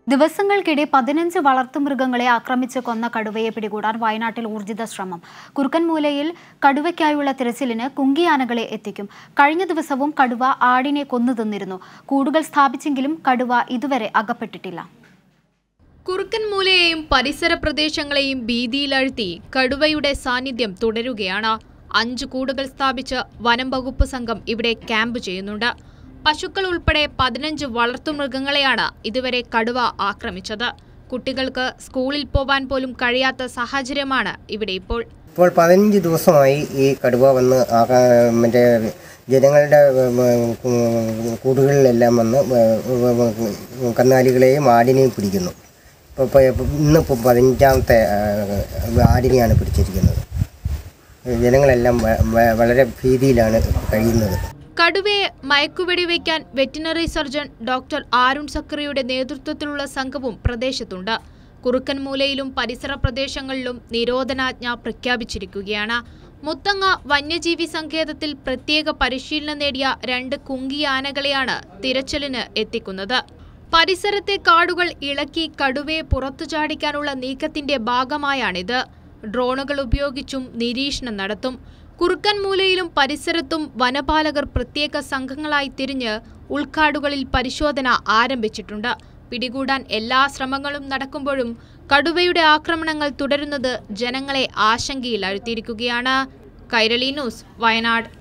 ദിവസങ്ങൾക്കിടെ പതിനഞ്ച് വളർത്തുമൃഗങ്ങളെ ആക്രമിച്ച് കൊന്ന കടുവയെ പിടികൂടാൻ വയനാട്ടിൽ ഊർജിത ശ്രമം കുറുക്കൻമൂലയിൽ കടുവയ്ക്കായുള്ള തിരച്ചിലിന് കുങ്കിയാനകളെ എത്തിക്കും കഴിഞ്ഞ ദിവസവും കടുവ ആടിനെ കൊന്നു തിന്നിരുന്നു കൂടുകൾ സ്ഥാപിച്ചെങ്കിലും കടുവ ഇതുവരെ അകപ്പെട്ടിട്ടില്ല കുറുക്കൻമൂലയെയും പരിസര പ്രദേശങ്ങളെയും ഭീതിയിലഴ്ത്തി കടുവയുടെ സാന്നിധ്യം തുടരുകയാണ് അഞ്ച് കൂടുകൾ സ്ഥാപിച്ച് വനം വകുപ്പ് സംഘം ഇവിടെ ക്യാമ്പ് ചെയ്യുന്നുണ്ട് പശുക്കൾ ഉൾപ്പെടെ പതിനഞ്ച് വളർത്തുമൃഗങ്ങളെയാണ് ഇതുവരെ കടുവ ആക്രമിച്ചത് കുട്ടികൾക്ക് സ്കൂളിൽ പോവാൻ പോലും കഴിയാത്ത സാഹചര്യമാണ് ഇവിടെ ഇപ്പോൾ ഇപ്പോൾ പതിനഞ്ച് ദിവസമായി ഈ കടുവ വന്ന് ആകാ- മറ്റേ ജനങ്ങളുടെ ഉം, കൂടുകളിലെല്ലാം വന്ന് ഉം, കന്നുകാലികളെയും ആടിനെയും പിടിക്കുന്നു ഇപ്പോൾ ഇപ്പോൾ ഇന്നിപ്പോൾ പതിനഞ്ചാമത്തെ ആ, ആടിനെയാണ് പിടിച്ചിരിക്കുന്നത് ജനങ്ങളെല്ലാം വ- വ- വളരെ ഭീതിയിലാണ് കഴിയുന്നത് കടുവയെ മയക്കുവെടി വയ്ക്കാൻ വെറ്റിനറി സർജൻ ഡോക്ടർ ആരുൺ സക്കറിയുടെ നേതൃത്വത്തിലുള്ള സംഘവും പ്രദേശത്തുണ്ട് കുറുക്കൻമൂലയിലും പരിസര പ്രദേശങ്ങളിലും നിരോധനാജ്ഞ പ്രഖ്യാപിച്ചിരിക്കുകയാണ് മുത്തങ്ങ വന്യജീവി സങ്കേതത്തിൽ പ്രത്യേക പരിശീലനം നേടിയ രണ്ട് കുങ്കിയാനകളെയാണ് തിരച്ചിലിന് എത്തിക്കുന്നത് പരിസരത്തെ കാടുകൾ ഇളക്കി കടുവയെ പുറത്തു ചാടിക്കാനുള്ള നീക്കത്തിന്റെ ഭാഗമായാണിത് ഡ്രോണുകൾ ഉപയോഗിച്ചും നിരീക്ഷണം നടത്തും കുറുക്കൻമൂലയിലും പരിസരത്തും വനപാലകർ പ്രത്യേക സംഘങ്ങളായി തിരിഞ്ഞ് ഉൾക്കാടുകളിൽ പരിശോധന ആരംഭിച്ചിട്ടുണ്ട് പിടികൂടാൻ എല്ലാ ശ്രമങ്ങളും നടക്കുമ്പോഴും കടുവയുടെ ആക്രമണങ്ങൾ തുടരുന്നത് ജനങ്ങളെ ആശങ്കയിൽ അഴുത്തിയിരിക്കുകയാണ് കൈരളി ന്യൂസ് വയനാട്